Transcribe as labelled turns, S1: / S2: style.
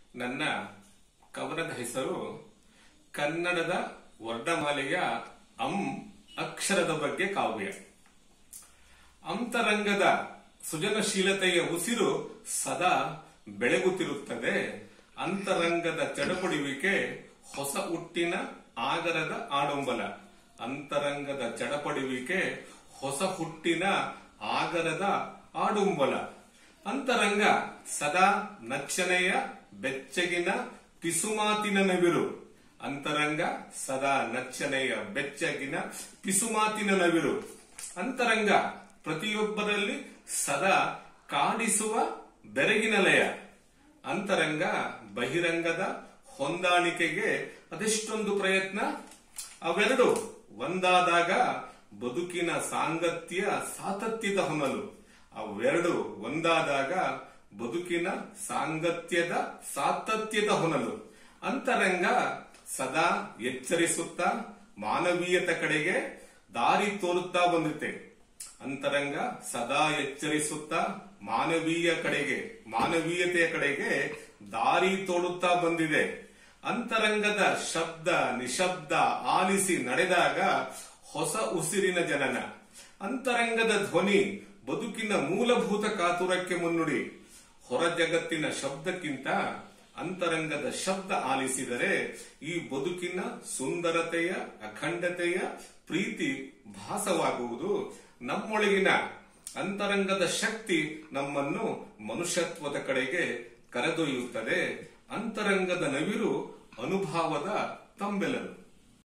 S1: ನನ್ನ ಕವನದ ಹೆಸರು ಕನ್ನಡದ ವರ್ಣಮಾಲೆಯ ಅಂ ಅಕ್ಷರದ ಬಗ್ಗೆ ಕಾವ್ಯ ಅಂತರಂಗದ ಸೃಜನಶೀಲತೆಯ ಉಸಿರು ಸದಾ ಬೆಳಗುತ್ತಿರುತ್ತದೆ ಅಂತರಂಗದ ಚಡಪಡುವಿಕೆ ಹೊಸ ಹುಟ್ಟಿನ ಆಗರದ ಆಡಂಬಲ ಅಂತರಂಗದ ಚಡಪಡುವಿಕೆ ಹೊಸ ಹುಟ್ಟಿನ ಆಗರದ ಆಡುಂಬಲ ಅಂತರಂಗ ಸದಾ ನಚ್ಚನೆಯ ಬೆಚ್ಚಗಿನ ಪಿಸುಮಾತಿನ ನವಿರು ಅಂತರಂಗ ಸದಾ ನಚ್ಚನೆಯ ಬೆಚ್ಚಗಿನ ಪಿಸುಮಾತಿನ ನವಿರು ಅಂತರಂಗ ಪ್ರತಿಯೊಬ್ಬರಲ್ಲಿ ಸದಾ ಕಾಡಿಸುವ ಬೆರಗಿನ ಲಯ ಅಂತರಂಗ ಬಹಿರಂಗದ ಹೊಂದಾಣಿಕೆಗೆ ಅದೆಷ್ಟೊಂದು ಪ್ರಯತ್ನ ಅವೆರಡು ಒಂದಾದಾಗ ಬದುಕಿನ ಸಾಂಗತ್ಯ ಸಾತತ್ಯದ ಹೊನಲು ಅವೆರಡು ಒಂದಾದಾಗ ಬದುಕಿನ ಸಾಂಗತ್ಯದ ಸಾತತ್ಯದ ಹೊನಲು ಅಂತರಂಗ ಸದಾ ಎಚ್ಚರಿಸುತ್ತಾ ಮಾನವೀಯತೆ ಕಡೆಗೆ ದಾರಿ ತೋರುತ್ತಾ ಬಂದಿತೆ ಅಂತರಂಗ ಸದಾ ಎಚ್ಚರಿಸುತ್ತಾ ಮಾನವೀಯ ಕಡೆಗೆ ಮಾನವೀಯತೆಯ ಕಡೆಗೆ ದಾರಿ ತೋಡುತ್ತಾ ಬಂದಿದೆ ಅಂತರಂಗದ ಶಬ್ದ ನಿಶಬ್ದ ಆಲಿಸಿ ನಡೆದಾಗ ಹೊಸ ಉಸಿರಿನ ಜನನ ಅಂತರಂಗದ ಧ್ವನಿ ಬದುಕಿನ ಮೂಲಭೂತ ಕಾತುರಕ್ಕೆ ಮುನ್ನುಡಿ ಹೊರ ಜಗತ್ತಿನ ಶಬ್ದಕ್ಕಿಂತ ಅಂತರಂಗದ ಶಬ್ದ ಆಲಿಸಿದರೆ ಈ ಬದುಕಿನ ಸುಂದರತೆಯ ಅಖಂಡತೆಯ ಪ್ರೀತಿ ಭಾಸವಾಗುವುದು ನಮ್ಮೊಳಗಿನ ಅಂತರಂಗದ ಶಕ್ತಿ ನಮ್ಮನ್ನು ಮನುಷ್ಯತ್ವದ ಕಡೆಗೆ ಕರೆದೊಯ್ಯುತ್ತದೆ ಅಂತರಂಗದ ನವಿರು ಅನುಭವದ ತಂಬೆಲರು